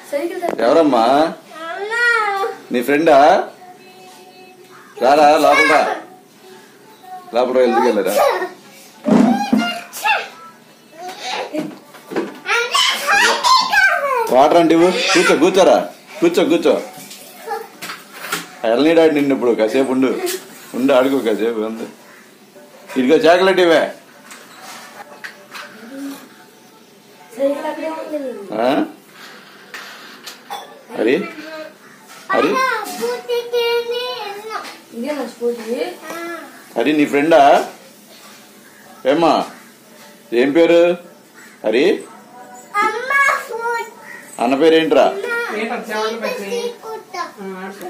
Cycle తప్ప ఎవరమ్మా నీ ఫ్రెండా రారా లోపల రా లోపల రా, ఎందుకు వెళ్ళరా వాటర్ అంటే ఇవ్వు. కూర్చో కూర్చోరా కూర్చో కూర్చో వెళ్ళనీడాడు నిన్ను ఇప్పుడు కాసేపు ఉండు ఉండు ఆడుకో కాసేపు ఉంది ఇదిగో చాక్లెట్ ఇవే సైకిల్ అక్కడే ఉంది నీది. ఆ? హరి హరి ఇదే నా స్కూటీ హరి నీ ఫ్రెండా ఏమ్మా ఏం పేరు హరి అన్న పేరు ఏంట్రా ఏంటో చెవులు పెట్టినాయి ఆ, ఆడుకో.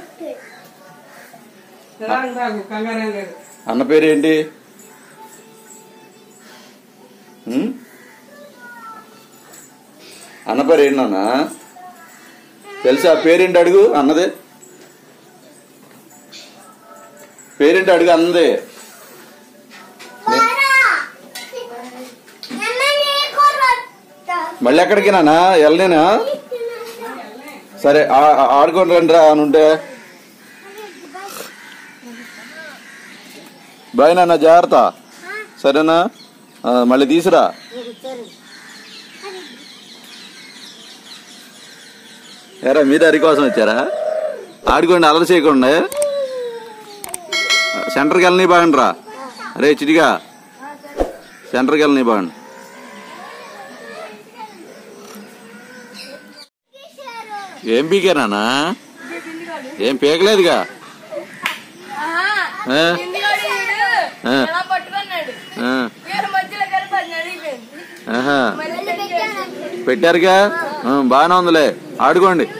రాగు రాగు కంగారు ఏం లేదు అన్న పేరు ఏంటి ఉం? అన్న పేరు ఏంటన్నా తెలుసా పేరేంటి అడుగు అన్నది పేరేంటి అడుగు అన్నది మళ్ళీ ఎక్కడికి నానా వెళ్ళనేనా సరే ఆ- ఆ- ఆడుకొని రండి రా అని ఉంటే బాయ్ నాన్న జాగ్రత్త సరేనా ఆ, మళ్ళీ తీసురా ఎరా మీరు అరి కోసం వచ్చారా ఆడుకోండి అలరి చేయకుండా సెంటర్కి వెళ్ళని బాగండి రా అరే చిటిగా సెంటర్కి వెళ్ళని బాగండి ఏం పీకారానా ఏం పీకలేదుగా ఆ? ఆ. ఎలా పట్టుకున్నాడు ఆ, వీళ్ళ మధ్యలో కలిపి అది నడిగిపోయింది ఆహా. మళ్ళీ పెట్టాడు. పెట్టారుగా ఆ, బాగానే ఉందిలే ఆడుకోండి